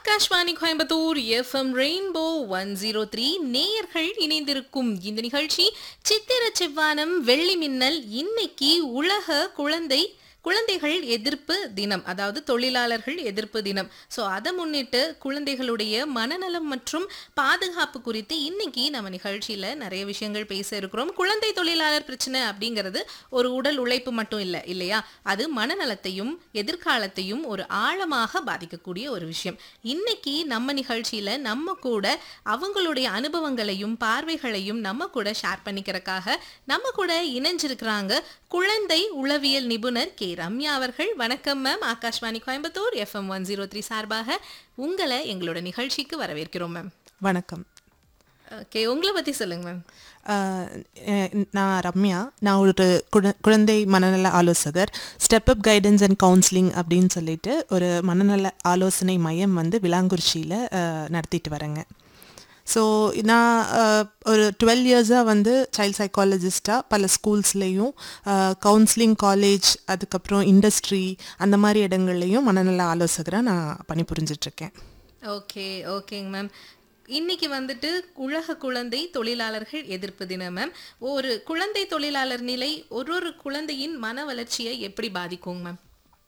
Akashvani Coimbatore FM rainbow one zero three நேயர்கள் இணைந்திருக்கும் இந்த நிகழ்ச்சி சித்திர செவ்வானம் வெள்ளி மின்னல் இன்னைக்கு உலக குழந்தை குழந்தைகள் எதிர்ப்பு தினம் அதாவது தொழிலாளர்கள் எதிர்ப்பு தினம் ஸோ அதை முன்னிட்டு குழந்தைகளுடைய மனநலம் மற்றும் பாதுகாப்பு குறித்து இன்னைக்கு நம்ம நிகழ்ச்சியில் நிறைய விஷயங்கள் பேச இருக்கிறோம் குழந்தை தொழிலாளர் பிரச்சனை அப்படிங்கிறது ஒரு உடல் உழைப்பு மட்டும் இல்லை இல்லையா அது மனநலத்தையும் எதிர்காலத்தையும் ஒரு ஆழமாக பாதிக்கக்கூடிய ஒரு விஷயம் இன்னைக்கு நம்ம நிகழ்ச்சியில் நம்ம கூட அவங்களுடைய அனுபவங்களையும் பார்வைகளையும் நம்ம கூட ஷேர் பண்ணிக்கிறக்காக நம்ம கூட இணைஞ்சிருக்கிறாங்க குழந்தை உளவியல் நிபுணர் கே ரம்யா அவர்கள் வணக்கம் ma'am Akashvani Coimbatore FM one zero three சார்பாக உங்களை எங்களோட நிகழ்ச்சிக்கு வரவேற்கிறோம் மேம் வணக்கம் ஓகே உங்களை பற்றி சொல்லுங்க மேம் அஹ், அஹ், நான் ரம்யா நான் ஒரு குழ- குழந்தை மனநல ஆலோசகர் step up guidance and counselling அப்படின்னு சொல்லிட்டு ஒரு மனநல ஆலோசனை மையம் வந்து விலாங்குறிச்சியில் நடத்திட்டு வரேங்க ஸோ நான் அஹ், ஒரு டுவெல் இயர்ஸாக வந்து சைல்ட் சைக்காலஜிஸ்டாக பல ஸ்கூல்ஸ்லேயும் கவுன்சிலிங் காலேஜ் அதுக்கப்புறம் இண்டஸ்ட்ரி அந்த மாதிரி இடங்கள்லையும் மனநல ஆலோசகராக நான் பணிபுரிஞ்சிட்ருக்கேன் ஓகே ஓகேங்க மேம் இன்னைக்கு வந்துட்டு உலக குழந்தை தொழிலாளர்கள் எதிர்ப்பு தினம் மேம் ஒரு குழந்தை தொழிலாளர் நிலை ஒரு ஒரு குழந்தையின் மன வளர்ச்சியை எப்படி பாதிக்குங்க மேம்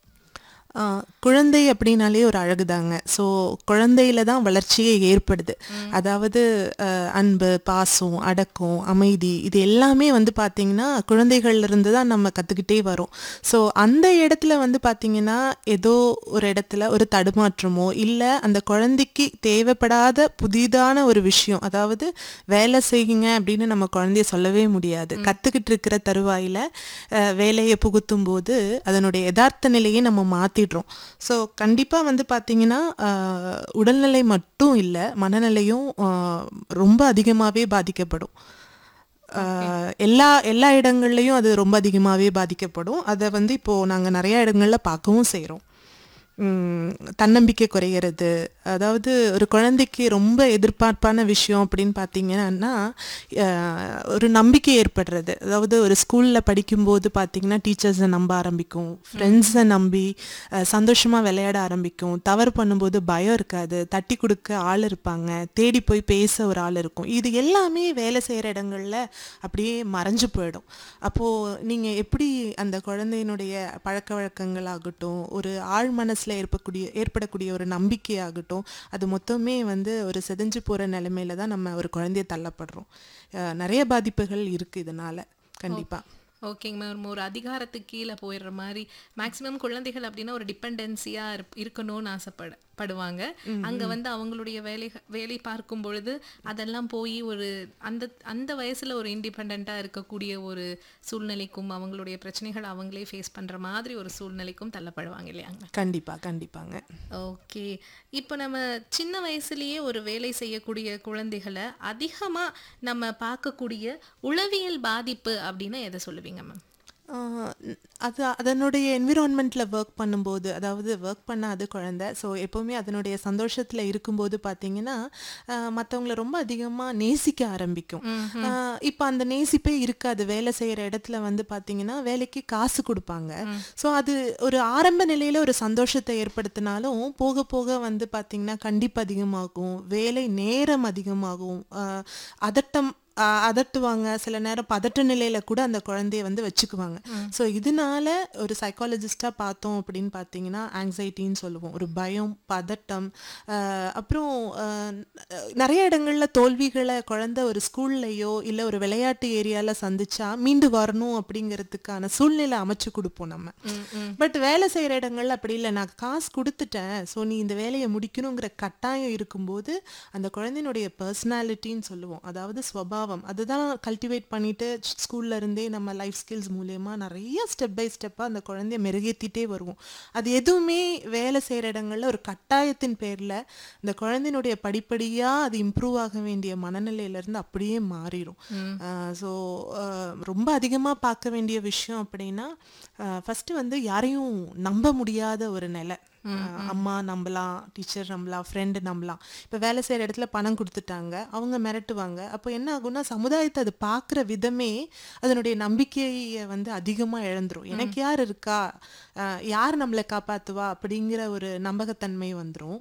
ஆ, குழந்தை அப்படின்னாலே ஒரு அழகுதாங்க ஸோ குழந்தையில தான் வளர்ச்சியே ஏற்படுது அதாவது அஹ், அன்பு பாசம் அடக்கம் அமைதி இது எல்லாமே வந்து பார்த்தீங்கன்னா குழந்தைகள்ல இருந்து தான் நம்ம கற்றுக்கிட்டே வரோம் ஸோ அந்த இடத்துல வந்து பார்த்தீங்கன்னா ஏதோ ஒரு இடத்துல ஒரு தடுமாற்றமோ இல்லை அந்த குழந்தைக்கு தேவைப்படாத புதிதான ஒரு விஷயம் அதாவது வேலை செய்யுங்க அப்படின்னு நம்ம குழந்தைய சொல்லவே முடியாது கற்றுக்கிட்டு இருக்கிற தருவாயில அஹ், வேலையை புகுத்தும் போது அதனுடைய யதார்த்த நிலையை நம்ம மாற்றிடுறோம் ஸோ கண்டிப்பாக வந்து பார்த்தீங்கன்னா அஹ், உடல்நிலை மட்டும் இல்லை மனநிலையும் அஹ், ரொம்ப அதிகமாகவே பாதிக்கப்படும் அஹ், எல்லா எல்லா இடங்கள்லையும் அது ரொம்ப அதிகமாகவே பாதிக்கப்படும் அதை வந்து இப்போது நாங்கள் நிறைய இடங்களில் பார்க்கவும் செய்கிறோம் தன்னம்பிக்கை குறையிறது அதாவது ஒரு குழந்தைக்கு ரொம்ப எதிர்பார்ப்பான விஷயம் அப்படின்னு பார்த்தீங்கன்னா அஹ், ஒரு நம்பிக்கை ஏற்படுறது அதாவது ஒரு ஸ்கூலில் படிக்கும்போது பார்த்தீங்கன்னா டீச்சர்ஸை நம்ப ஆரம்பிக்கும் ஃப்ரெண்ட்ஸை நம்பி சந்தோஷமாக விளையாட ஆரம்பிக்கும் தவறு பண்ணும்போது பயம் இருக்காது தட்டி கொடுக்க ஆள் இருப்பாங்க தேடி போய் பேச ஒரு ஆள் இருக்கும் இது எல்லாமே வேலை செய்கிற இடங்கள்ல அப்படியே மறைஞ்சு போயிடும் அப்போது நீங்கள் எப்படி அந்த குழந்தையினுடைய பழக்க வழக்கங்களாகட்டும் ஒரு ஆழ் மனசில் ஏற்படக்கூடிய ஏற்படக்கூடிய ஒரு நம்பிக்கையாகட்டும் அது மொத்தமே வந்து ஒரு செதஞ்சு போகிற நிலைமையில தான் நம்ம ஒரு குழந்தைய தள்ளப்படுறோம் அஹ் நிறைய பாதிப்புகள் இருக்குது இதனால் கண்டிப்பாக ஓகேங்க மேம் ஒரு அதிகாரத்துக்கு கீழே போயிடுற மாதிரி மேக்ஸிமம் குழந்தைகள் அப்படின்னா ஒரு டிபெண்டன்சியா இருக்கணும்னு ஆசைப்பட படுவாங்க அங்க வந்து அவங்களுடைய வேலை வேலை பார்க்கும் பொழுது அதெல்லாம் போய் ஒரு அந்த அந்த வயசுல ஒரு இண்டிபெண்டா இருக்கக்கூடிய ஒரு சூழ்நிலைக்கும் அவங்களுடைய பிரச்சனைகள் அவங்களே ஃபேஸ் பண்ற மாதிரி ஒரு சூழ்நிலைக்கும் தள்ளப்படுவாங்க இல்லையாங்க கண்டிப்பாக கண்டிப்பாங்க ஓகே இப்போ நம்ம சின்ன வயசுலயே ஒரு வேலை செய்யக்கூடிய குழந்தைகளை அதிகமா நம்ம பார்க்கக்கூடிய உளவியல் பாதிப்பு அப்படின்னா எதை சொல்லுவீங்க மேம் ஆஹ் அது அதனுடைய என்விரான்மெண்ட்டில் ஒர்க் பண்ணும்போது அதாவது ஒர்க் பண்ண அது குழந்தை ஸோ எப்போவுமே அதனுடைய சந்தோஷத்தில் இருக்கும்போது பார்த்தீங்கன்னா மற்றவங்கள ரொம்ப அதிகமாக நேசிக்க ஆரம்பிக்கும் இப்போ அந்த நேசிப்பே இருக்காது வேலை செய்கிற இடத்துல வந்து பார்த்தீங்கன்னா வேலைக்கு காசு கொடுப்பாங்க ஸோ அது ஒரு ஆரம்ப நிலையில் ஒரு சந்தோஷத்தை ஏற்படுத்தினாலும் போக போக வந்து பார்த்தீங்கன்னா கண்டிப்பு அதிகமாகும் வேலை நேரம் அதிகமாகும் ஆஹ் அதட்டம் ஆஹ் அதட்டுவாங்க சில நேரம் பதட்ட நிலையில கூட அந்த குழந்தைய வந்து வச்சுக்குவாங்க ஸோ இதனால ஒரு சைக்காலஜிஸ்டாக பார்த்தோம் அப்படின்னு பார்த்தீங்கன்னா ஆங்ஸைட்டின்னு சொல்லுவோம் ஒரு பயம் பதட்டம் ஆஹ் அப்புறம் ஆஹ் நிறைய இடங்கள்ல தோல்விகளை குழந்தை ஒரு ஸ்கூல்லையோ இல்லை ஒரு விளையாட்டு ஏரியால சந்திச்சா மீண்டு வரணும் அப்படிங்கிறதுக்கான சூழ்நிலை அமைச்சு கொடுப்போம் நம்ம பட் வேலை செய்கிற இடங்கள்ல அப்படி இல்லை நான் காசு கொடுத்துட்டேன் ஸோ நீ இந்த வேலையை முடிக்கணுங்கிற கட்டாயம் இருக்கும்போது அந்த குழந்தையினுடைய பர்சனாலிட்டின்னு சொல்லுவோம் அதாவது ஸ்வபாவம் அதுதான் கல்டிவேட் பண்ணிட்டு ஸ்கூல்ல இருந்தே நம்ம லைஃப் ஸ்கில்ஸ் மூலயமா நிறைய ஸ்டெப் பை ஸ்டெப்பாக அந்த குழந்தைய மெருகேற்றிட்டே வருவோம் அது எதுவுமே வேலை செய்கிற இடங்கள்ல ஒரு கட்டாயத்தின் பேரில் இந்த குழந்தையினுடைய படிப்படியாக அது இம்ப்ரூவ் ஆக வேண்டிய மனநிலையிலேருந்து அப்படியே மாறிடும் ஸோ ரொம்ப அதிகமாக பார்க்க வேண்டிய விஷயம் அப்படின்னா ஃபஸ்ட்டு வந்து யாரையும் நம்ப முடியாத ஒரு நிலை அஹ் அம்மா நம்பலாம் டீச்சர் நம்பலாம் ஃப்ரெண்டு நம்பலாம் இப்போ வேலை செய்கிற இடத்துல பணம் கொடுத்துட்டாங்க அவங்க மிரட்டுவாங்க அப்போ என்ன ஆகும்னா சமுதாயத்தை அது பார்க்குற விதமே அதனுடைய நம்பிக்கையை வந்து அதிகமாக இழந்துரும் எனக்கு யார் இருக்கா அஹ் யார் நம்மளை காப்பாற்றுவா அப்படிங்கிற ஒரு நம்பகத்தன்மை வந்துடும்